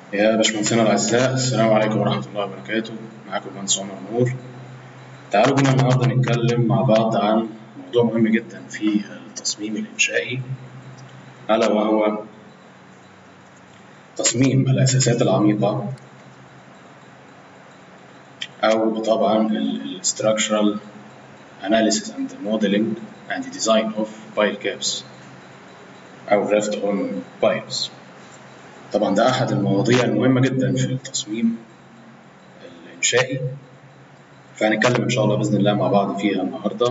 يا باشمهندسينا الأعزاء السلام عليكم ورحمة الله وبركاته معاكم المهندس عمر نور تعالوا بينا النهاردة نتكلم مع بعض عن موضوع مهم جدا في التصميم الإنشائي ألا وهو تصميم الأساسات العميقة أو طبعا ال Structural Analysis and Modeling and Design of Pile Caps أو Raft on Piles طبعا ده أحد المواضيع المهمة جدا في التصميم الإنشائي فهنتكلم إن شاء الله بإذن الله مع بعض فيها النهاردة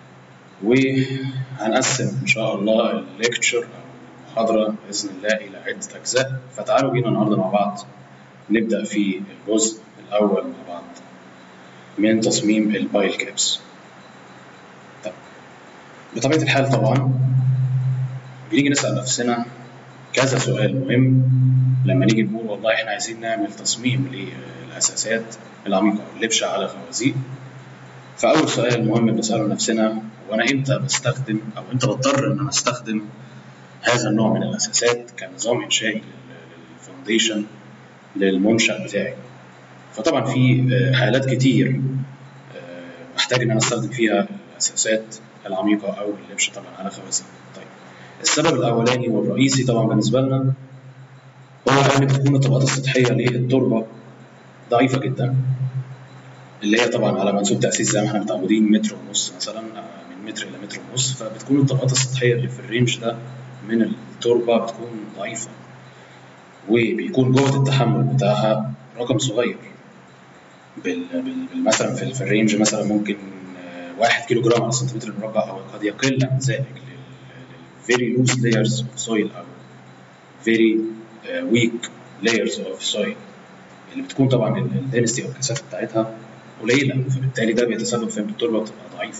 وهنقسم إن شاء الله الليكتشر أو المحاضرة بإذن الله إلى عدة أجزاء فتعالوا بينا النهاردة مع بعض نبدأ في الجزء الأول مع بعض من تصميم البايل كابس طب بطبيعة الحال طبعا بنيجي نسأل نفسنا كذا سؤال مهم لما نيجي نقول والله احنا عايزين نعمل تصميم للأساسات العميقة واللبشة على خوازيق فأول سؤال مهم بنسأله لنفسنا هو أنا إمتى بستخدم أو إمتى بضطر إن أنا أستخدم هذا النوع من الأساسات كنظام إنشائي للفاونديشن للمنشأ بتاعي فطبعا في حالات كتير بحتاج إن أنا أستخدم فيها الأساسات العميقة أو اللبشة طبعا على خوازيق طيب السبب الأولاني والرئيسي طبعا بالنسبة لنا هو إن بتكون الطبقات السطحية للتربة ضعيفة جدا اللي هي طبعا على منسوب تأسيس زي ما احنا متعودين متر ونص مثلا من متر إلى متر ونص فبتكون الطبقات السطحية اللي في الرينج ده من التربة بتكون ضعيفة وبيكون جهد التحمل بتاعها رقم صغير بال... بال... مثلا في, في الرينج مثلا ممكن واحد كيلو جرام على سنتيمتر مربع أو قد يقل عن ذلك very loose layers of soil أو very uh, weak layers of soil اللي بتكون طبعا الدنسيتي أو الكثافة بتاعتها قليلة فبالتالي ده بيتسبب في إن التربة بتبقى ضعيفة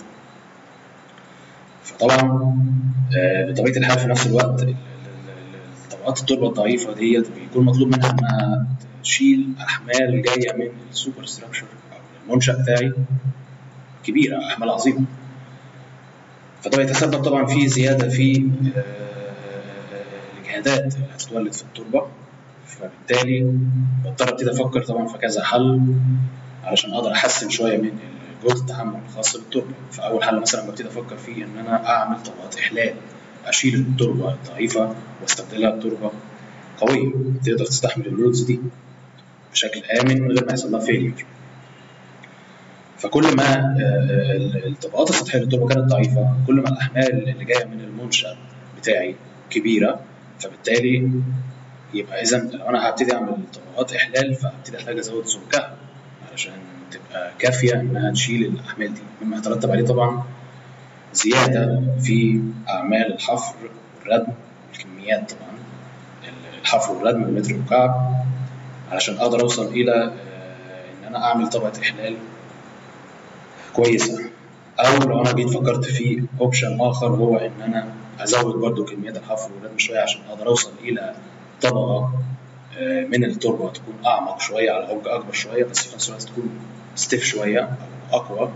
فطبعا uh, بطبيعة الحال في نفس الوقت طبقات التربة الضعيفة ديت بيكون مطلوب منها إنها تشيل أحمال جاية من السوبر ستراكشر أو المنشأ بتاعي كبيرة أحمال عظيمة فده بيتسبب طبعا في زياده في الاجهادات اللي هتتولد في التربه فبالتالي بضطر ابتدي افكر طبعا في كذا حل علشان اقدر احسن شويه من جوده التحمل الخاص بالتربه فاول حل مثلا ببتدي افكر فيه ان انا اعمل طبقات احلال اشيل التربه الضعيفه واستبدلها بتربه قويه تقدر تستحمل اللودز دي بشكل امن من غير ما يحصل لها فيلير فكل ما الطبقات السطحيه للتربه كانت ضعيفه كل ما الاحمال اللي جايه من المنشا بتاعي كبيره فبالتالي يبقى اذا لو انا هبتدي اعمل طبقات احلال فهبتدي احتاج ازود سمكها علشان تبقى كافيه انها تشيل الاحمال دي مما يترتب عليه طبعا زياده في اعمال الحفر والردم والكميات طبعا الحفر والردم بالمتر مكعب علشان اقدر اوصل الى ان انا اعمل طبقه احلال كويسه او لو انا جيت فكرت في اوبشن اخر هو ان انا ازود برضو كميات الحفر والردم شويه عشان اقدر اوصل الى طبقه من التربه تكون اعمق شويه على عمق اكبر شويه بس في نفس الوقت تكون ستيف شويه او اقوى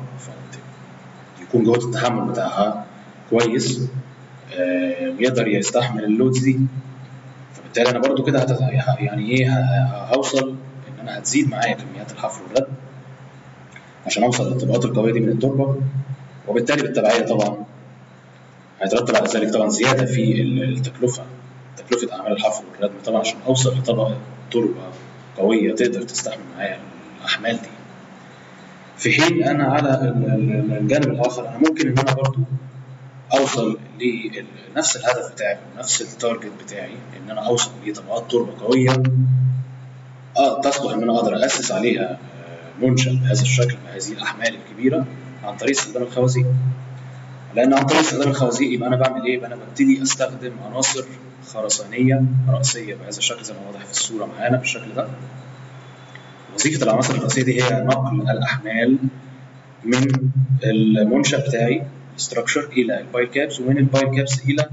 يكون جوده التحمل بتاعها كويس ويقدر يستحمل اللودز دي فبالتالي انا برضو كده يعني ايه هوصل ان انا هتزيد معايا كميات الحفر والردم عشان اوصل للطبقات القويه دي من التربه وبالتالي بالتبعيه طبعا هيترتب على ذلك طبعا زياده في التكلفه تكلفه اعمال الحفر والردم طبعا عشان اوصل لطبقه تربه قويه تقدر تستحمل معايا الاحمال دي في حين انا على الجانب الاخر انا ممكن ان انا برضو اوصل لنفس الهدف بتاعي ونفس التارجت بتاعي ان انا اوصل لطبقات تربه قويه اه تصلح ان انا اقدر اسس عليها منشأ بهذا الشكل بهذه الأحمال الكبيرة عن طريق استخدام الخوازيق لأن عن طريق استخدام الخوازيق يبقى أنا بعمل إيه؟ يبقى أنا ببتدي أستخدم عناصر خرسانية رأسية بهذا الشكل زي ما واضح في الصورة معانا بالشكل ده وظيفة العناصر الرأسية دي هي نقل الأحمال من المنشأ بتاعي الستراكشر إلى البايل كابس ومن البايل كابس إلى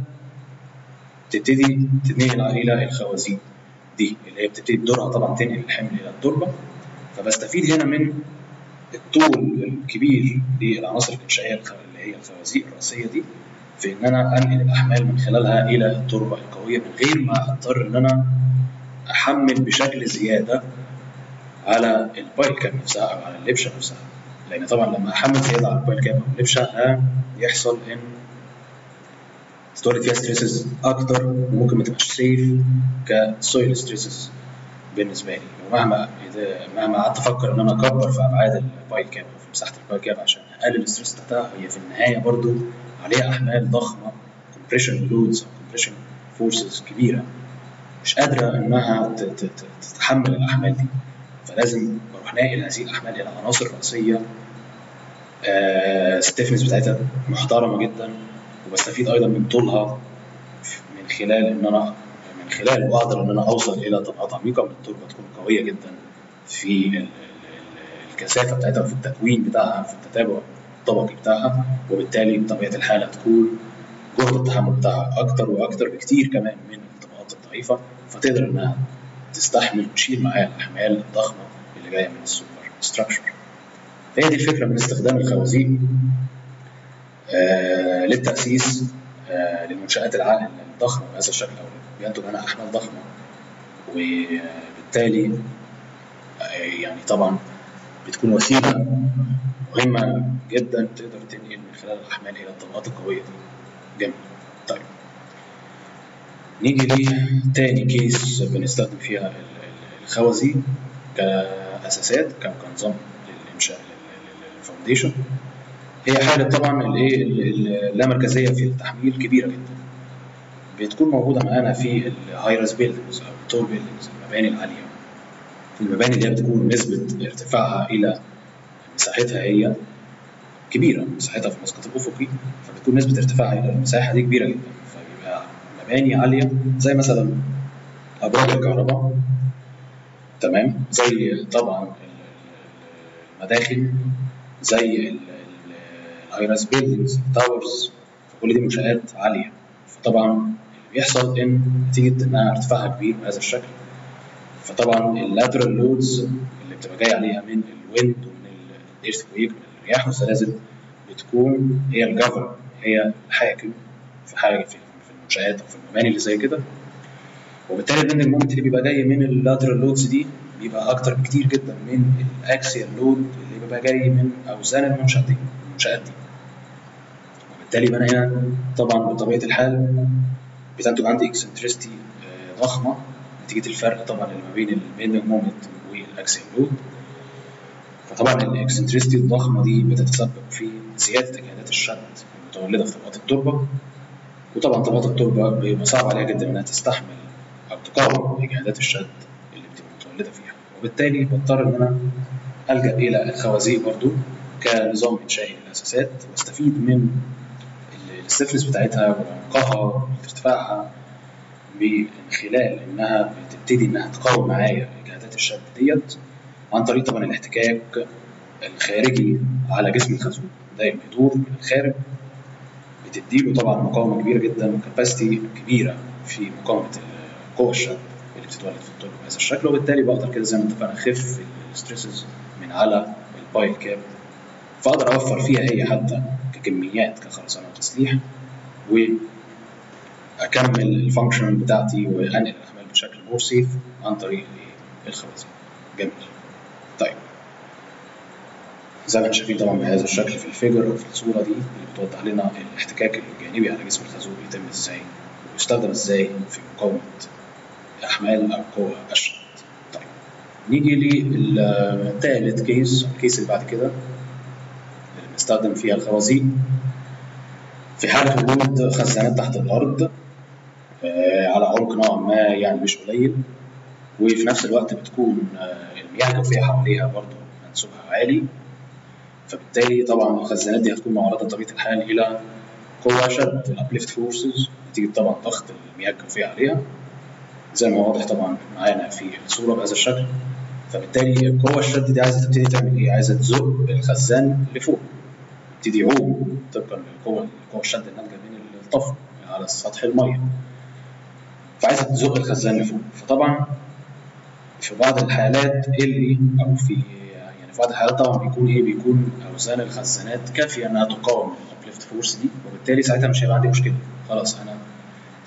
تبتدي تتنقل إلى الخوازيق دي اللي هي بتبتدي دورها طبعا تنقل الحمل إلى التربة فبستفيد هنا من الطول الكبير للعناصر الإنشائية اللي هي الخوازيق الرأسية دي في إن أنا أنقل الأحمال من خلالها إلى التربة القوية من غير ما أضطر إن أنا احمل بشكل زياده على البايل كاب نفسها او على اللبشه نفسها لان طبعا لما احمل زياده على البايل كاب او اللبشه يحصل ان ستوري فيها ستريسز اكتر وممكن ما تبقاش سيف كسويل ستريسز بالنسبه لي ومهما مهما قعدت افكر ان انا اكبر في ابعاد البايل كاب او في مساحه البايل كاب عشان اقلل الستريس بتاعها هي في النهايه برضو عليها احمال ضخمه كومبريشن لودز او كومبريشن فورسز كبيره مش قادره انها تتحمل الاحمال دي فلازم بروح ناقل هذه الاحمال الى عناصر رئيسيه ستيفنس بتاعتها محترمه جدا وبستفيد ايضا من طولها من خلال ان انا من خلال واقدر ان انا اوصل الى طبقات عميقه من التربه تكون قويه جدا في الكثافه بتاعتها وفي التكوين بتاعها في التتابع الطبقي بتاعها وبالتالي بطبيعه الحال هتكون جهد التحمل بتاعها اكتر واكتر بكتير كمان من الطبقات الضعيفه فتقدر انها تستحمل وتشيل معاها الاحمال الضخمه اللي جايه من السوبر ستراكشر فهي دي الفكره من استخدام الخوازيق آه للتاسيس آه للمنشات الضخمه بهذا الشكل او بينتج عنها احمال ضخمه وبالتالي آه يعني طبعا بتكون وسيله مهمه جدا تقدر تنقل من خلال الاحمال الى الطبقات القويه دي جميل طيب نيجي لتاني كيس بنستخدم فيها الخوازيق كاساسات كنظام للانشاء الفاونديشن هي حاله طبعا الايه اللامركزيه في التحميل كبيره جدا بتكون موجوده معانا في الهايرس بيلدنجز او التول بيلدنجز المباني العاليه المباني اللي هي بتكون نسبه ارتفاعها الى مساحتها هي كبيره مساحتها في المسقط الافقي فبتكون نسبه ارتفاعها الى المساحه دي كبيره جدا فبيبقى مباني عاليه زي مثلا ابراج الكهرباء تمام زي طبعا المداخل زي الهايراس بيلدينجز تاورز فكل دي منشآت عالية فطبعا اللي بيحصل إن نتيجة إنها ارتفاعها كبير بهذا الشكل فطبعا اللاترال لودز اللي بتبقى جاية عليها من الويند ومن الايرث كويك من الرياح والزلازل بتكون هي الجفر هي الحاكم في حاجة في المنشآت أو في المباني اللي زي كده وبالتالي البند المومنت اللي بيبقى جاي من اللاترال لودز دي بيبقى اكتر بكتير جدا من الاكسيال لود اللي بيبقى جاي من اوزان المنشات دي المنشات دي وبالتالي يبقى انا هنا طبعا بطبيعه الحال بتنتج عندي اكسنترستي ضخمه نتيجه الفرق طبعا اللي ما بين البيندنج مومنت والاكسيال لود فطبعا الاكسنترستي الضخمه دي بتتسبب في زياده اجهادات الشد المتولده في طبقات التربه وطبعا طبقات التربه بيبقى صعب عليها جدا انها تستحمل او تقاوم اجهادات الشد اللي بتبقى متولده فيها وبالتالي بضطر ان انا الجا الى الخوازيق برضو كنظام انشائي للاساسات واستفيد من الستفنس بتاعتها وعمقها وارتفاعها من خلال انها بتبتدي انها تقاوم معايا اجهادات الشد ديت عن طريق طبعا الاحتكاك الخارجي على جسم الخازوق دايما يدور من الخارج بتديله طبعا مقاومه كبيره جدا وكاباسيتي كبيره في مقاومه قوى الشد اللي بتتولد في التربه بهذا الشكل وبالتالي بقدر كده زي ما اتفقنا اخف الستريسز من على البايل كاب فاقدر اوفر فيها هي حتى ككميات كخرسانه وتسليح واكمل الفانكشن بتاعتي وانقل الاحمال بشكل مور سيف عن طريق الخوازيق جميل طيب زي ما احنا شايفين طبعا بهذا الشكل في الفيجر او في الصوره دي اللي بتوضح لنا الاحتكاك الجانبي على جسم الخازوق بيتم ازاي ويستخدم ازاي في مقاومه احمال او قوى الشد طيب نيجي للثالث كيس الكيس اللي بعد كده اللي بنستخدم فيها الخوازيق في حالة وجود خزانات تحت الأرض آه على عمق نوعا ما يعني مش قليل وفي نفس الوقت بتكون آه المياه الجوفية حواليها برضه منسوبها عالي فبالتالي طبعا الخزانات دي هتكون معرضة بطبيعة الحال إلى قوة شد الأبليفت فورسز نتيجة طبعا ضغط المياه الجوفية عليها زي ما واضح طبعا معانا في الصورة بهذا الشكل فبالتالي قوة الشد دي عايزة تبتدي تعمل إيه؟ عايزة تزق الخزان لفوق يبتدي يعوم طبقا للقوة قوة الشد الناتجة من الطفو على سطح المية فعايزة تزق الخزان لفوق فطبعا في بعض الحالات اللي أو في يعني في بعض الحالات طبعا بيكون إيه بيكون أوزان الخزانات كافية إنها تقاوم الأبليفت فورس دي وبالتالي ساعتها مش هيبقى عندي مشكلة خلاص أنا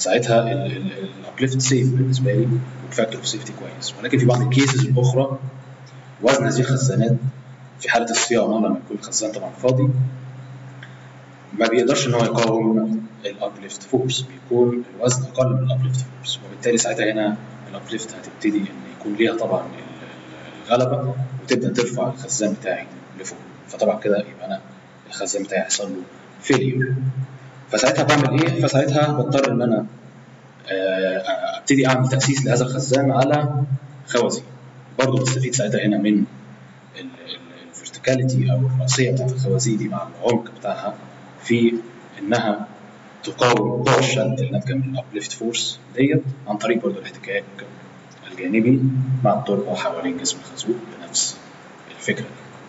ساعتها الابليفت سيف بالنسبه لي والفاكتور اوف سيفتي كويس ولكن في بعض الكيسز الاخرى وزن هذه الخزانات في حاله الصيانه لما يكون الخزان طبعا فاضي ما بيقدرش ان هو يقاوم الابليفت فورس بيكون الوزن اقل من الابليفت فورس وبالتالي ساعتها هنا الابليفت هتبتدي ان يكون ليها طبعا الغلبه وتبدا ترفع الخزان بتاعي لفوق فطبعا كده يبقى انا الخزان بتاعي هيحصل له فيلير فساعتها بعمل ايه؟ فساعتها بضطر ان انا ابتدي اعمل تاسيس لهذا الخزان على خوازيق برضه بستفيد ساعتها هنا من الفيرتيكاليتي او الراسيه بتاعت الخوازيق دي مع العمق بتاعها في انها تقاوم قوى الشد الناتجه من الابليفت فورس ديت عن طريق برضه الاحتكاك الجانبي مع التربه حوالين جسم الخازوق بنفس الفكره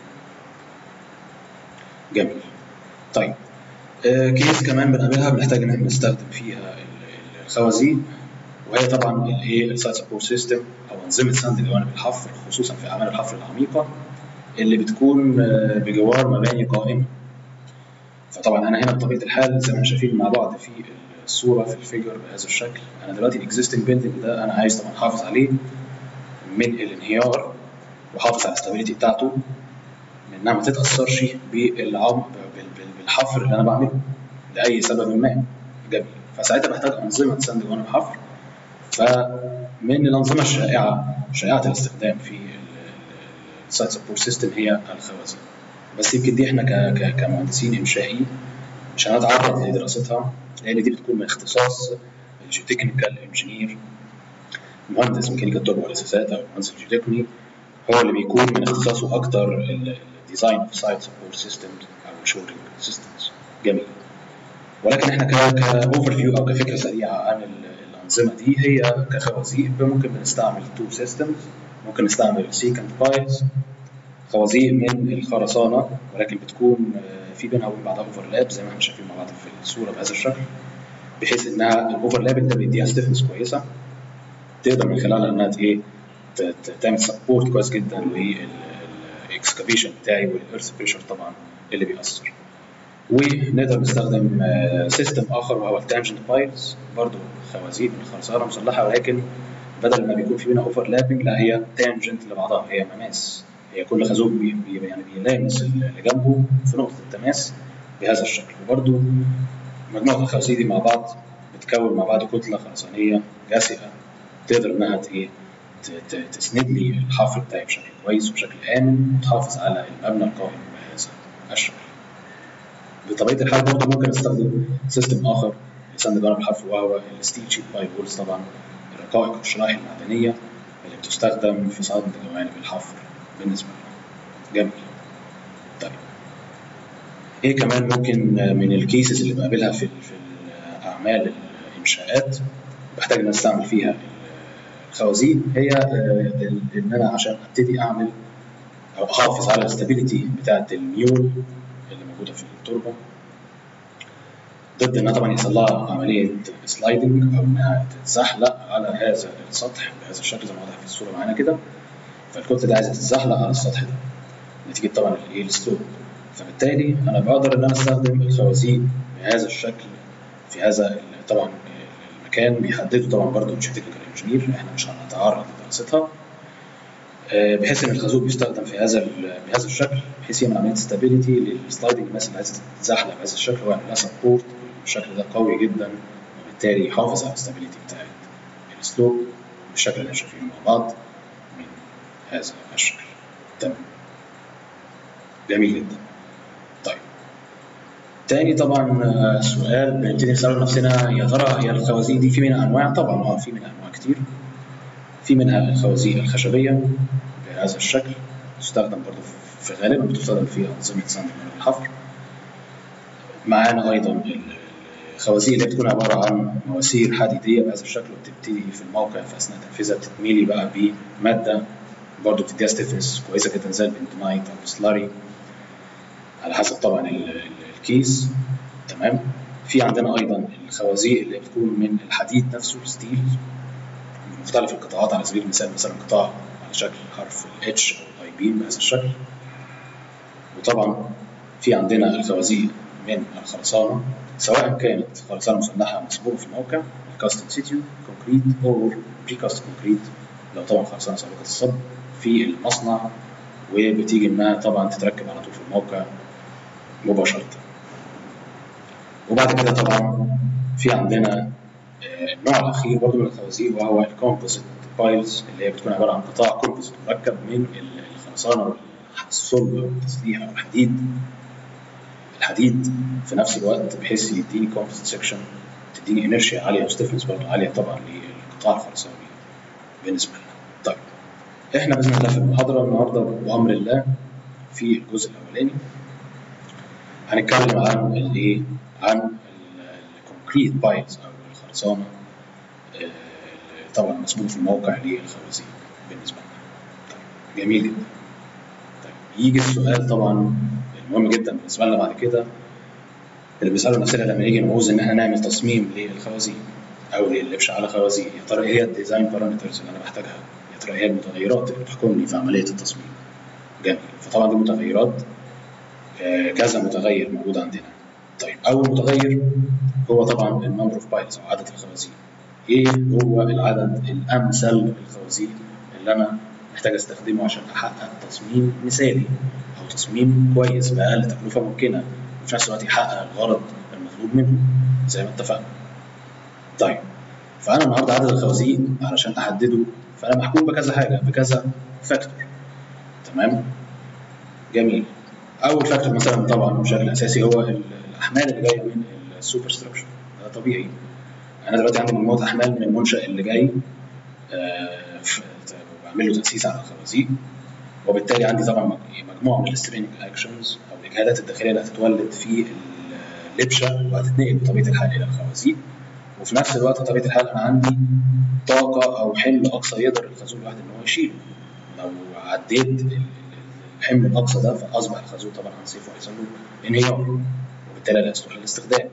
دي. جميل. طيب آه كيس كمان بنقابلها بنحتاج ان احنا نستخدم فيها الخوازيق وهي طبعا الايه السايت سبورت سيستم او انظمه سند جوانب الحفر خصوصا في اعمال الحفر العميقه اللي بتكون آه بجوار مباني قائمه. فطبعا انا هنا بطبيعه الحال زي ما احنا شايفين مع بعض في الصوره في الفيجر بهذا الشكل انا دلوقتي الاكزيستنج بيلدنج ده انا عايز طبعا احافظ عليه من الانهيار واحافظ على الاستابيليتي بتاعته من انها ما تتاثرش بالعمق بالحفر اللي انا بعمله لاي سبب ما جميل فساعتها بحتاج انظمه سند جوانب حفر فمن الانظمه الشائعه شائعه الاستخدام في السايت سبورت سيستم هي الخوازيق بس يمكن دي احنا ك ك كمهندسين انشائي مش هنتعرض لدراستها لان دي بتكون من اختصاص الجيوتكنيكال انجينير مهندس ميكانيكا التربه والاساسات او مهندس الجيوتكني هو اللي بيكون من اختصاصه اكتر الديزاين اوف سايت سبورت سيستمز او شورنج سيستمز جميل ولكن احنا كاوفر فيو او كفكره سريعه عن الانظمه دي هي كخوازيق ممكن بنستعمل تو سيستمز ممكن نستعمل سيكند بايلز خوازيق من الخرسانه ولكن بتكون في بينها وبين بعضها اوفرلاب زي ما احنا شايفين مع بعض في الصوره بهذا الشكل بحيث انها الاوفرلابنج ده بيديها ستيفنس كويسه تقدر من خلالها انها ايه تعمل سبورت كويس جدا للاكسكافيشن بتاعي والايرث بريشر طبعا اللي بيأثر ونقدر نستخدم سيستم اخر وهو التانجنت بايلز برضه خوازيق من الخرسانه مسلحه ولكن بدل ما بيكون في بينها اوفرلابنج لا هي تانجنت لبعضها هي مماس هي كل خازوق بي يعني بيلامس اللي جنبه في نقطه التماس بهذا الشكل وبرده مجموعه الخوازيق دي مع بعض بتكون مع بعض كتله خرسانيه جاسئه تقدر انها ايه تسند لي الحفر بتاعي بشكل كويس وبشكل امن وتحافظ على المبنى القائم بهذا الشكل. بطبيعه الحال برضه ممكن استخدم سيستم اخر لسند جوانب الحفر وهو الستيل شيت باي وولز طبعا الرقائق والشرائح المعدنيه اللي بتستخدم في صد جوانب الحفر بالنسبه لنا. جميل. طيب ايه كمان ممكن من الكيسز اللي بقابلها في في اعمال الانشاءات بحتاج ان استعمل فيها الخوازيق هي ان انا عشان ابتدي اعمل او احافظ على الاستابيليتي بتاعه الميول اللي موجوده في التربه ضد انها طبعا يحصل لها عمليه سلايدنج او انها تتزحلق على هذا السطح بهذا الشكل زي ما واضح في الصوره معانا كده فالكتله دي عايزه تتزحلق على السطح ده نتيجه طبعا الايه السلوب فبالتالي انا بقدر ان انا استخدم الخوازيق بهذا الشكل في هذا طبعا المكان بيحدده طبعا برضه الجيوتكنيكال انجينير احنا مش هنتعرض لدراستها بحيث ان الخازوق بيستخدم في هذا بهذا الشكل بحيث يعمل عمليه ستابيليتي للسلايدنج الناس اللي عايزه تتزحلق بهذا الشكل هو يعمل لها سبورت بالشكل ده قوي جدا وبالتالي يحافظ على الستابيليتي بتاعت السلوب بالشكل اللي احنا شايفينه مع بعض من هذا الشكل تمام جميل جدا طيب تاني طبعا سؤال بنبتدي نسأله لنفسنا يا ترى هي الخوازيق دي في منها أنواع؟ طبعا اه في منها أنواع كتير. في منها الخوازيق الخشبية بهذا الشكل تستخدم برضه في غالبا بتستخدم في أنظمة سند الحفر. معانا أيضا الخوازيق اللي بتكون عبارة عن مواسير حديدية بهذا الشكل وبتبتدي في الموقع في أثناء تنفيذها بتتميلي بقى بمادة برضه بتديها ستيفنس كويسة جدا زي البنتونايت أو السلاري على حسب طبعا الكيس تمام في عندنا ايضا الخوازيق اللي بتكون من الحديد نفسه الستيل مختلف القطاعات على سبيل المثال مثلا قطاع على شكل حرف الاتش او الاي بي بهذا الشكل وطبعا في عندنا الخوازيق من الخرسانه سواء كانت خرسانه مسلحه مسبوقه في الموقع كاست سيتيو كونكريت اور بري كاست كونكريت لو طبعا خرسانه سابقه الصب في المصنع وبتيجي انها طبعا تتركب على طول في الموقع مباشره وبعد كده طبعا في عندنا آه، النوع الاخير برضه من الخوازيق وهو الكومبوزيت بايلز اللي هي بتكون عباره عن قطاع كومبوزيت مركب من الخرسانه والصلب او التسليح او الحديد الحديد في نفس الوقت بحيث يديني كومبوزيت سكشن تديني انرشيا عاليه وستيفنس برضه عاليه طبعا للقطاع الخرساني بالنسبه لنا. طيب احنا باذن الله في المحاضره النهارده بامر الله في الجزء الاولاني هنتكلم عن الايه عن الكونكريت بايلز او الخرسانه آه، اللي طبعا مصبوغ في الموقع للخوازيق بالنسبه لنا. طيب جميل جدا. طيب يجي السؤال طبعا المهم جدا بالنسبه لنا بعد كده اللي بيسالوا نفسنا لما نيجي نعوز ان احنا نعمل تصميم للخوازيق او للبش على خوازيق يا ترى ايه هي الديزاين بارامترز اللي انا محتاجها؟ يا ترى ايه المتغيرات اللي بتحكمني في عمليه التصميم؟ جميل فطبعا دي متغيرات آه، كذا متغير موجود عندنا. طيب اول متغير هو طبعا النمبر اوف بايلز او عدد الخوازيق. ايه هو العدد الامثل للخوازيق اللي انا محتاج استخدمه عشان احقق تصميم مثالي او تصميم كويس باقل تكلفه ممكنه وفي نفس الوقت يحقق الغرض المطلوب منه زي ما اتفقنا. طيب فانا النهارده عدد الخوازيق علشان احدده فانا محكوم بكذا حاجه بكذا فاكتور تمام جميل اول فاكتور مثلا طبعا بشكل اساسي هو الاحمال اللي جايه من السوبر ستراكشر ده طبيعي انا دلوقتي عندي مجموعه احمال من المنشا اللي جاي آه، ف- بعمل له تاسيس على الخوازيق وبالتالي عندي طبعا مج- مجموعه من السترينج اكشنز او الاجهادات الداخليه اللي هتتولد في اللبشه وهتتنقل بطبيعه الحال الى الخوازيق وفي نفس الوقت بطبيعه الحال انا عندي طاقه او حمل اقصى يقدر الخازوق الواحد ان هو يشيله لو عديت ال- ال- الحمل الاقصى ده فاصبح الخازوق طبعا هنصيفه هيحصل له انهيار وبالتالي لا يصلح للاستخدام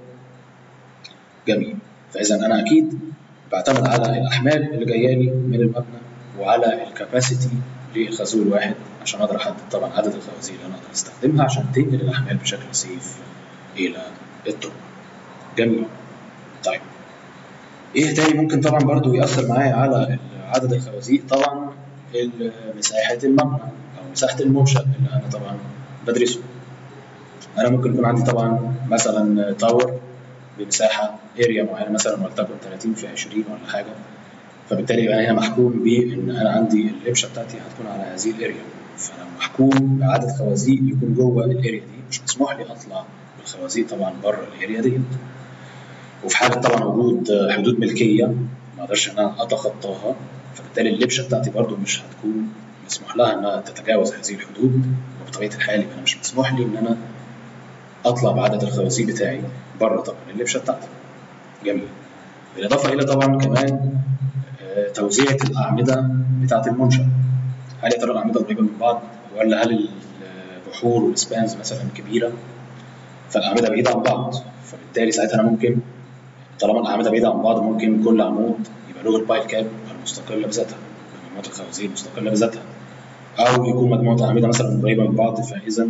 جميل فاذا انا اكيد بعتمد على الاحمال اللي جايه لي من المبنى وعلى الكاباسيتي للخازوق الواحد عشان اقدر احدد طبعا عدد الخوازيق اللي انا اقدر استخدمها عشان تنقل الاحمال بشكل سيف الى التربه جميل طيب ايه تاني ممكن طبعا برضو يأثر معايا على عدد الخوازيق طبعا ال- مساحة المبنى أو مساحة المنشأ اللي أنا طبعا بدرسه أنا ممكن يكون عندي طبعا مثلا تاور بمساحة اريا معينة مثلا ولتكن 30 في 20 ولا حاجة فبالتالي يبقى أنا هنا محكوم بإن أنا عندي اللبشة بتاعتي هتكون على هذه الاريا فأنا محكوم بعدد خوازيق يكون جوه الاريا دي مش مسموح لي أطلع بالخوازيق طبعا بره الاريا ديت وفي حاله طبعا وجود حدود ملكيه ما اقدرش ان انا اتخطاها فبالتالي اللبشه بتاعتي برضو مش هتكون مسموح لها انها تتجاوز هذه الحدود وبطبيعه الحال يبقى انا مش مسموح لي ان انا اطلع بعدد الخوازيق بتاعي بره طبعا اللبشه بتاعتي جميل بالاضافه الى طبعا كمان آه، توزيع الاعمده بتاعه المنشا هل يا ترى الاعمده قريبه من بعض ولا هل البحور والسبانز مثلا كبيره فالاعمده بعيده عن بعض فبالتالي ساعتها انا ممكن طالما الاعمده بعيده عن بعض ممكن كل عمود يبقى له البايل كاب المستقله بذاتها مجموعه الخوازيق المستقله بذاتها او يكون مجموعه اعمده مثلا قريبه من بعض فاذا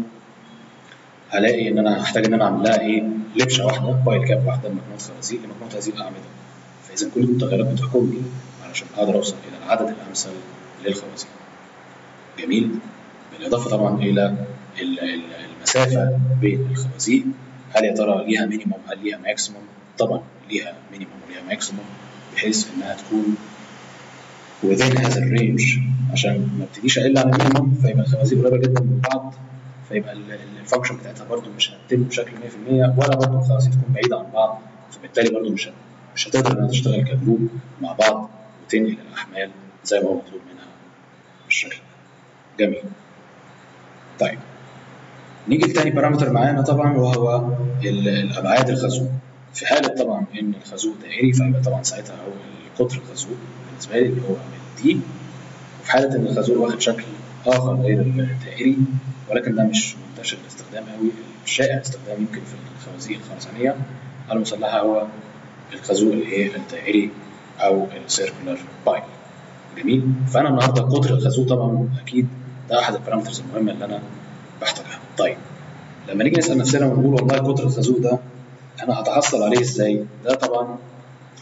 هلاقي ان انا هحتاج ان انا اعمل لها ايه لبشه واحده بايل كاب واحده لمجموعه خوازيق لمجموعه هذه الاعمده فاذا كل المتغيرات بتحكمني علشان اقدر اوصل الى العدد الامثل للخوازيق جميل بالاضافه طبعا الى ال- ال- المسافه بين الخوازيق هل يا ترى ليها مينيموم هل ليها ماكسيموم طبعا ليها مينيموم وليها ماكسيموم بحيث انها تكون within هذا الرينج عشان ما ابتديش اقل عن المينيموم فيبقى الخوازيق قريبه جدا من بعض فيبقى الفانكشن بتاعتها برضو مش هتتم بشكل 100% ولا برضو الخوازيق تكون بعيده عن بعض فبالتالي برضو مش هت- مش هتقدر انها تشتغل كجروب مع بعض وتنقل الاحمال زي ما هو مطلوب منها بالشكل ده. جميل طيب نيجي لتاني بارامتر معانا طبعا وهو ال- الابعاد الخازوق في حاله طبعا ان الخازوق دائري فيبقى طبعا ساعتها هو قطر الخازوق بالنسبه لي اللي هو دي وفي حاله ان الخازوق واخد شكل اخر غير الدائري ولكن ده مش منتشر الاستخدام قوي الشائع الاستخدام يمكن في الخوازيق الخرسانيه المسلحه هو الخازوق اللي هي الدائري او السيركولار بايل جميل فانا النهارده قطر الخازوق طبعا اكيد ده احد البارامترز المهمه اللي انا بحتاجها طيب لما نيجي نسال نفسنا ونقول والله قطر الخازوق ده انا هتحصل عليه ازاي ده طبعا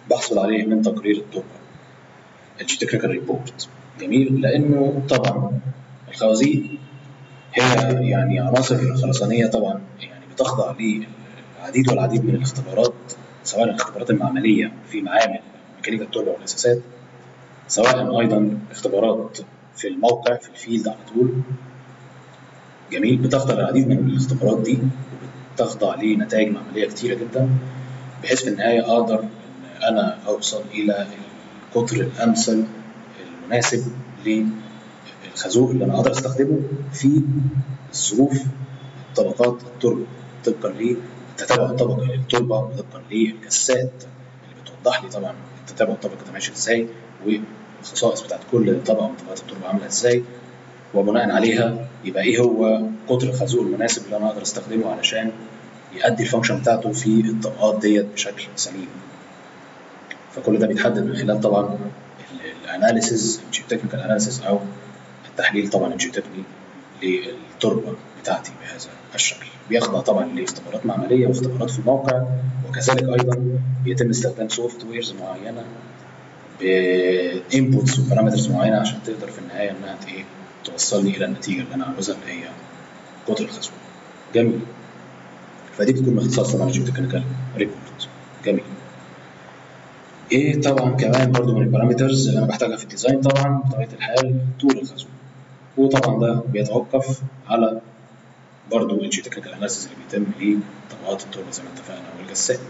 بحصل عليه من تقرير التربه الجيوتكنيكال ريبورت جميل لانه طبعا الخوازيق هي يعني عناصر خرسانيه طبعا يعني بتخضع للعديد والعديد من الاختبارات سواء الاختبارات المعمليه في معامل ميكانيكا التربه والاساسات سواء ايضا اختبارات في الموقع في الفيلد على طول جميل بتخضع للعديد من الاختبارات دي وبتخضع لنتائج معمليه كتيره جدا بحيث في النهايه اقدر ان انا اوصل الى القطر الامثل المناسب للخازوق اللي انا اقدر استخدمه في الظروف طبقات التربه طبقا للتتابع الطبقي للتربه وطبقا للجسات اللي بتوضح لي طبعا التتابع الطبقي ده ماشي ازاي والخصائص بتاعت كل طبقه من طبقات التربه عامله ازاي وبناء عليها يبقى ايه هو قطر الخازوق المناسب اللي انا اقدر استخدمه علشان يؤدي الفانكشن بتاعته في الطبقات ديت بشكل سليم فكل ده بيتحدد من خلال طبعا الاناليسيز الجيوتكنيكال اناليسيز او التحليل طبعا الجيوتكني للتربه بتاعتي بهذا الشكل بيخضع طبعا لاختبارات معمليه واختبارات في الموقع وكذلك ايضا بيتم استخدام سوفت ويرز معينه بانبوتس وبارامترز معينه عشان تقدر في النهايه انها ايه توصلني الى النتيجه اللي انا عاوزها اللي هي قطر الخزون جميل فدي بتكون باختصار طبعا الجيوتكنيكال ريبورت جميل ايه طبعا كمان برضو من البارامترز اللي انا بحتاجها في الديزاين طبعا بطبيعه الحال طول الخزون وطبعا ده بيتوقف على برضو الجيوتكنيكال اناليسيس اللي بيتم لطبقات التربه زي ما اتفقنا والجسات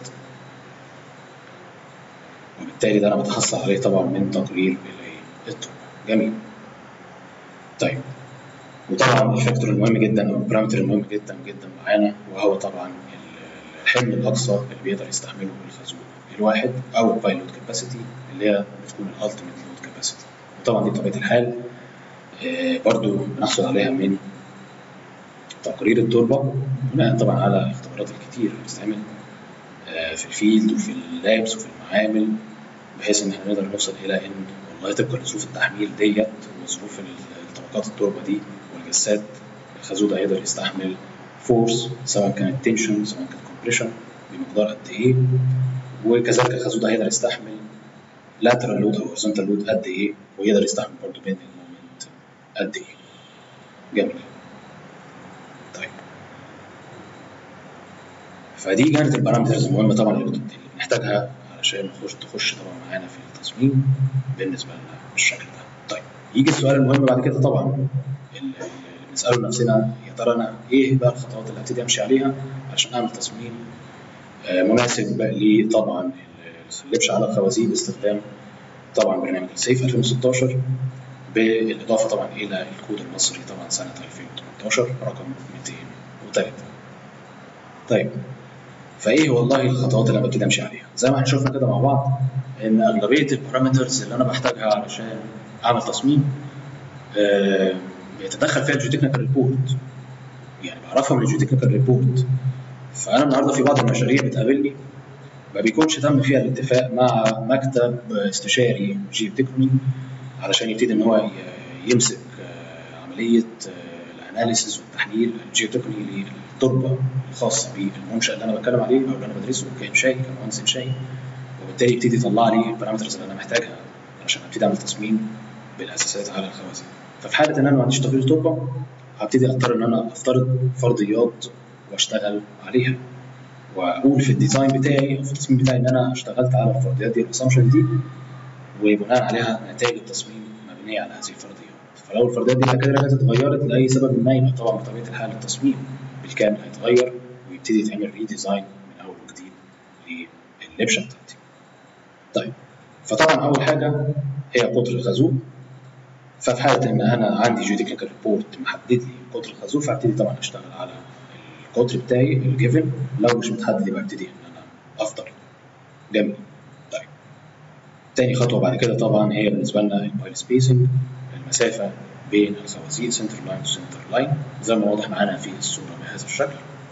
وبالتالي ده انا بتحصل عليه طبعا من تقرير التربه جميل طيب وطبعا الفاكتور المهم جدا او البارامتر المهم جدا جدا معانا وهو طبعا الحمل الاقصى اللي بيقدر يستحمله الخازوق الواحد او البايلوت كاباسيتي اللي هي بتكون الالتيميت لود كاباسيتي وطبعا دي بطبيعه الحال آه، برضو بنحصل عليها من تقرير التربه بناء طبعا على الاختبارات الكتير اللي بتتعمل آه، في الفيلد وفي اللابس وفي المعامل بحيث ان احنا نقدر نوصل الى ان والله طبقا لظروف التحميل ديت وظروف طبقات التربه دي والجسات الخازوق ده يقدر يستحمل فورس سواء كانت تنشن سواء كانت كومبريشن بمقدار قد ايه وكذلك الخازوق ده هيقدر يستحمل lateral لود او horizontal لود قد ايه ويقدر يستحمل برضه بين المومنت قد ايه جميل طيب فدي كانت البارامترز المهمه طبعا اللي بنحتاجها علشان نخش تخش طبعا معانا في التصميم بالنسبه لنا بالشكل ده طيب يجي السؤال المهم بعد كده طبعا اللي بنساله لنفسنا يا ترى انا ايه بقى الخطوات اللي هبتدي امشي عليها عشان اعمل تصميم مناسب لي طبعا اللبش على الخوازيق باستخدام طبعا برنامج السيف 2016 بالاضافه طبعا الى الكود المصري طبعا سنه 2018 رقم 203 طيب فايه والله الخطوات اللي انا ببتدي امشي عليها زي ما احنا شفنا كده مع بعض ان اغلبيه البارامترز اللي انا بحتاجها علشان اعمل تصميم آه بيتدخل فيها الجيوتكنيكال ريبورت يعني بعرفها من الجيوتكنيكال ريبورت فانا النهارده في بعض المشاريع بتقابلني ما بيكونش تم فيها الاتفاق مع مكتب استشاري جيوتكني علشان يبتدي ان هو يمسك عمليه الاناليسيس والتحليل الجيوتكني للتربه الخاصه بالمنشا اللي انا بتكلم عليه او اللي انا بدرسه كانشائي كمهندس انشائي وبالتالي يبتدي يطلع لي البارامترز اللي انا محتاجها عشان ابتدي اعمل تصميم بالاساسات على الخوازيق ففي حاله ان انا ما عنديش تقرير تربه هبتدي اضطر ان انا افترض فرضيات واشتغل عليها واقول في الديزاين بتاعي او في التصميم بتاعي ان انا اشتغلت على الفرضيات دي الاسامبشن دي وبناء عليها نتائج التصميم مبنيه على هذه الفرضيات فلو الفرضيات دي كده رجعت اتغيرت لاي سبب ما يبقى طبعا بطبيعه الحال التصميم بالكامل هيتغير ويبتدي يتعمل ريديزاين من اول وجديد لللبشه بتاعتي. طيب فطبعا اول حاجه هي قطر الخازوق ففي حاله ان انا عندي جيوديكال ريبورت محدد لي قطر الخازوق فابتدي طبعا اشتغل على القطر بتاعي الجيفن لو مش متحدد يبقى ابتدي ان انا افضل جميل طيب تاني خطوه بعد كده طبعا هي بالنسبه لنا البايل سبيسنج المسافه بين الخوازيق سنتر لاين وسنتر لاين زي ما واضح معانا في الصوره بهذا الشكل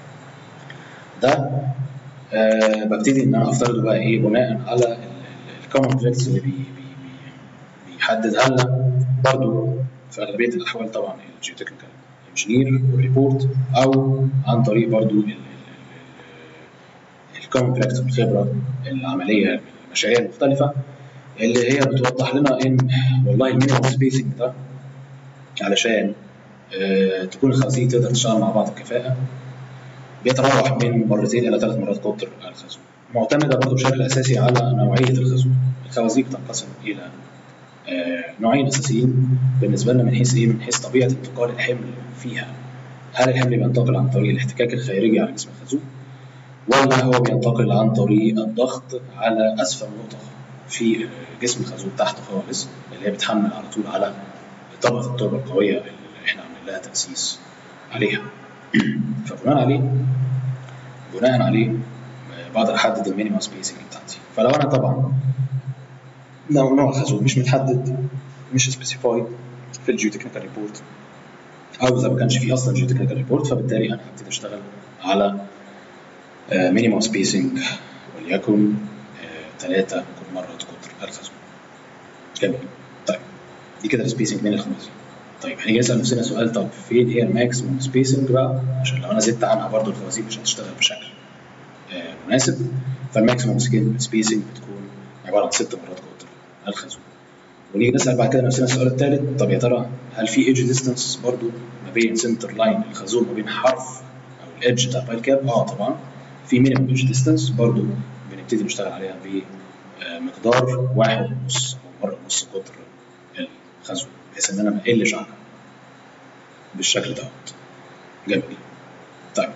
ده آه ببتدي ان انا افترضه بقى ايه بناء على الكومن فليكس اللي بي بي بيحددها لنا برضو في اغلبيه الاحوال طبعا الجيوتكنيكال انجينير والريبورت او عن طريق برضو الكومن براكتس الخبره العمليه الاشعياء المختلفه اللي هي بتوضح لنا ان والله المينيمم سبيسنج ده علشان آه، تكون الخوازيق تقدر تشتغل مع بعض بكفاءه بيتراوح من مرتين الى ثلاث مرات قطر الخزون معتمده برضه بشكل اساسي على نوعيه الخزون الخوازيق تنقسم الى آه، نوعين اساسيين بالنسبه لنا من حيث ايه؟ من حيث طبيعه انتقال الحمل فيها. هل الحمل بينتقل عن طريق الاحتكاك الخارجي على جسم الخازوق ولا هو بينتقل عن طريق الضغط على اسفل نقطه في جسم الخازوق تحت خالص اللي هي بتحمل على طول على طبقه التربه القويه اللي احنا عاملين لها تاسيس عليها. فبناء عليه بناء عليه آه، بقدر احدد المينيمم سبيسنج بتاعتي فلو انا طبعا لو نوع الخازوق مش متحدد مش سبيسيفايد في الجيو تكنيكال ريبورت او اذا ما كانش فيه اصلا جيو تكنيكال ريبورت فبالتالي انا هبتدي اشتغل على مينيمم سبيسنج وليكن ثلاثة مرات قطر الخزون جميل طيب دي كده السبيسنج بين الخوازيق طيب هنيجي نسال نفسنا سؤال طب فين هي الماكسيموم سبيسنج بقى عشان لو انا زدت عنها برضو الخوازيق مش هتشتغل بشكل آه، مناسب فالماكسيموم سبيسنج بتكون عباره عن ست مرات قطر الخزون ونيجي نسال بعد كده نفسنا السؤال الثالث طب يا ترى هل في ايدج ديستانس برضو ما بين سنتر لاين الخازوق ما بين حرف او الايدج بتاع البايل كاب اه طبعا في مينيمم ايدج ديستانس برضو بنبتدي نشتغل عليها بمقدار واحد ونص او مره ونص قطر الخازوق بحيث ان انا ما اقلش عنها بالشكل دوت جميل طيب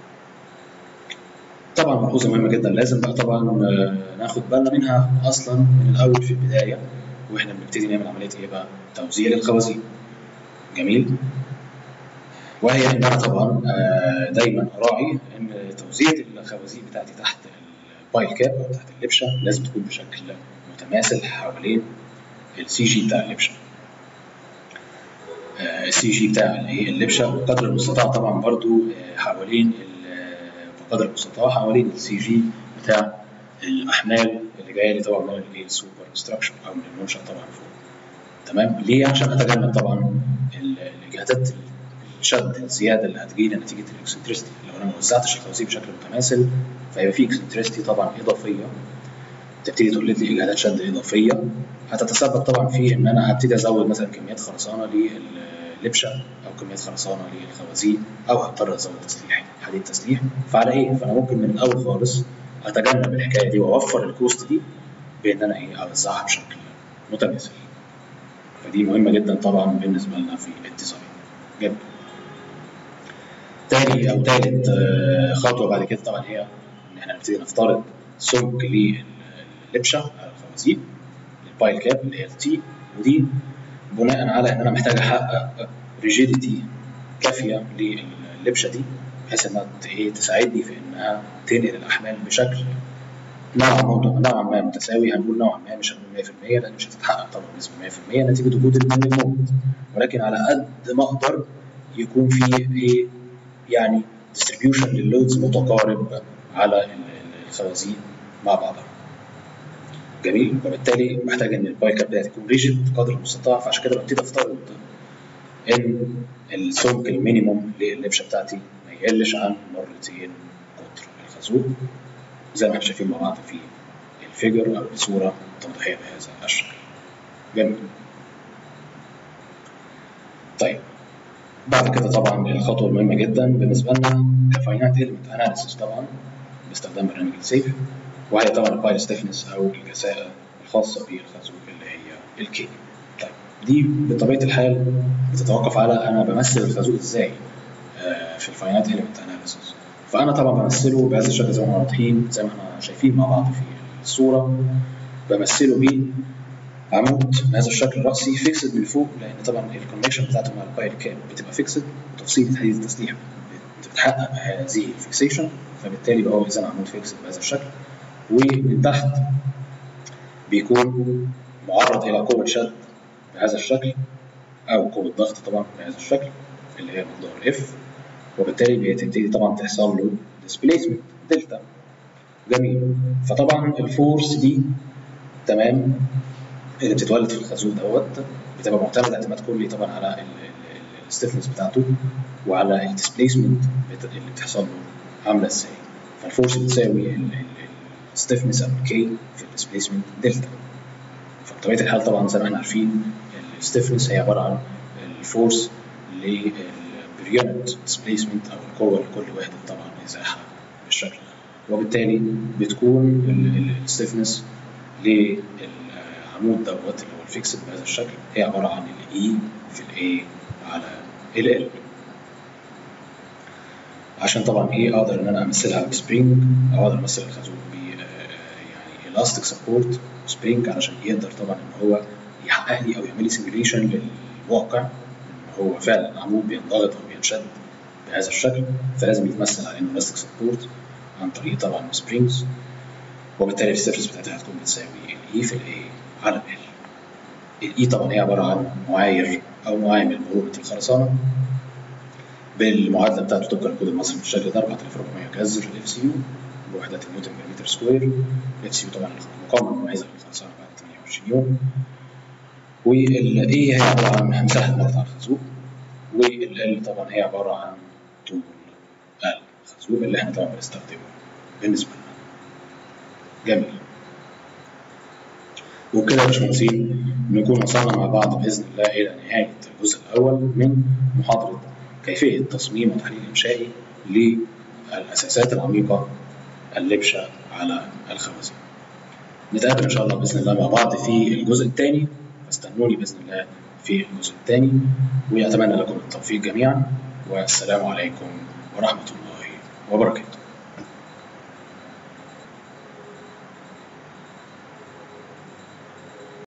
طبعا ملحوظه مهمه جدا لازم بقى طبعا آه، ناخد بالنا منها اصلا من الاول في البدايه واحنا بنبتدي نعمل عمليه ايه بقى؟ توزيع للخوازيق. جميل؟ وهي ان انا طبعا آه، دايما اراعي ان توزيع الخوازيق بتاعتي تحت البايل كاب او تحت اللبشه لازم تكون بشكل متماثل حوالين السي جي بتاع اللبشه. السي جي بتاع اللي هي اللبشه بقدر المستطاع طبعا برضو آه، حوالين ال- آه، بقدر المستطاع حوالين السي جي بتاع الاحمال اللي جايه لي طبعا من الايه السوبر ستراكشر او من المنشا طبعا فوق تمام ليه عشان اتجنب طبعا ال- الاجهادات الشد الزياده اللي هتجيلي نتيجه الاكسنترستي لو انا ما وزعتش الخوازيق بشكل متماثل فيبقى في اكسنترستي طبعا اضافيه تبتدي تولد لي اجهادات شد اضافيه هتتسبب طبعا في ان انا هبتدي ازود مثلا كميات خرسانه للبشه او كميات خرسانه للخوازيق او هضطر ازود تسليح حديد تسليح فعلى ايه؟ فانا ممكن من الاول خالص اتجنب الحكايه دي واوفر الكوست دي بان انا ايه اوزعها بشكل متماثل فدي مهمه جدا طبعا بالنسبه لنا في الديزاين جميل تاني او تالت آه، خطوه بعد كده طبعا هي ان احنا نبتدي نفترض سمك للبشه على الخوازيق البايل كاب اللي هي التي ودي بناء على ان انا محتاج احقق ريجيديتي كافيه للبشه دي بحيث انها ت- ايه تساعدني في انها تنقل الاحمال بشكل نوعا ما نوعا ما متساوي هنقول نوعا ما مش هنقول 100% لان مش هتتحقق طبعا بنسبه 100% نتيجه وجود البندنج مومنت ولكن على قد ما اقدر يكون في ايه يعني ديستريبيوشن لللودز متقارب على ال- ال- الخوازيق مع بعضها. جميل وبالتالي محتاج ان البايك اب ده تكون ريجيد قدر المستطاع فعشان كده ببتدي افترض ان السمك المينيموم للبشه بتاعتي ما يقلش عن مرتين قطر الخازوق زي ما احنا شايفين مع بعض في الفيجر او الصوره التوضيحيه بهذا الشكل. جميل. طيب بعد كده طبعا الخطوه المهمه جدا بالنسبه لنا كفاينات ايلمنت اناليسيس طبعا باستخدام برنامج السيف وهي طبعا البايل ستيفنس او الكثافه الخاصه بالخازوق اللي هي الكي طيب دي بطبيعه الحال بتتوقف على انا بمثل الخازوق ازاي آه، في الفاينات ايلمنت اناليسيس فانا طبعا بمثله بهذا الشكل زي ما احنا واضحين زي ما احنا شايفين مع بعض في الصوره بمثله بيه عمود بهذا الشكل الرأسي فيكسد من فوق لأن طبعا الكونكشن بتاعته مع البايل كاب بتبقى فيكسد وتفصيلة حديد التسليح بت- بتحقق هذه الفيكسيشن فبالتالي بقى هو إذا عمود فيكسد بهذا الشكل ومن تحت بيكون معرض إلى قوة شد بهذا الشكل أو قوة ضغط طبعا بهذا الشكل اللي هي مقدار اف وبالتالي بتبتدي طبعا تحصل له ديسبيسمنت دلتا جميل فطبعا الفورس دي تمام اللي بتتولد في الخازوق دوت بتبقى معتمده اعتماد كلي طبعا على الستيفنس بتاعته وعلى الديسبيسمنت اللي بتحصل له عامله ازاي فالفورس بتساوي stiffness او الكي في الديسبيسمنت دلتا فبطبيعه الحال طبعا زي ما احنا عارفين الستيفنس هي عباره عن الفورس للبريونت ديسبيسمنت او القوه لكل وحده طبعا ازاحه بالشكل ده وبالتالي بتكون الستيفنس للعمود دوت اللي هو الفيكسد بهذا الشكل هي عباره عن الاي في الاي على ال عشان طبعا ايه اقدر ان انا امثلها بسبرينج او اقدر امثل الخازوق ب يعني الاستيك سبورت سبرينج علشان يقدر طبعا ان هو يحقق لي او يعمل لي سيميوليشن للواقع ان هو فعلا عمود بينضغط او بينشد بهذا الشكل فلازم يتمثل على انه الاستيك سبورت عن طريق طبعا سبرينجز وبالتالي السيرفس بتاعتها هتكون بتساوي الاي في الاي على ال الاي طبعا هي عباره عن معايير او معامل مرونه الخرسانه بالمعادله بتاعته طبقا للكود المصري بالشكل ده 4400 جذر اف سي يو بوحدات النيوتن بر متر سكوير اف سي يو طبعا المقاومه المميزه للخرسانه بعد 28 يوم والاي هي عباره عن مساحه مقطع الخازوق والال طبعا هي عباره عن طول الخازوق اللي احنا طبعا بنستخدمه بالنسبه لنا جميل وبكده يا باشمهندسين نكون وصلنا مع بعض باذن الله الى نهايه الجزء الاول من محاضره كيفيه تصميم وتحليل انشائي للاساسات العميقه اللبشه على الخوازيق. نتقابل ان شاء الله باذن الله مع بعض في الجزء الثاني فاستنوني باذن الله في الجزء الثاني واتمنى لكم التوفيق جميعا والسلام عليكم ورحمه الله وبركاته.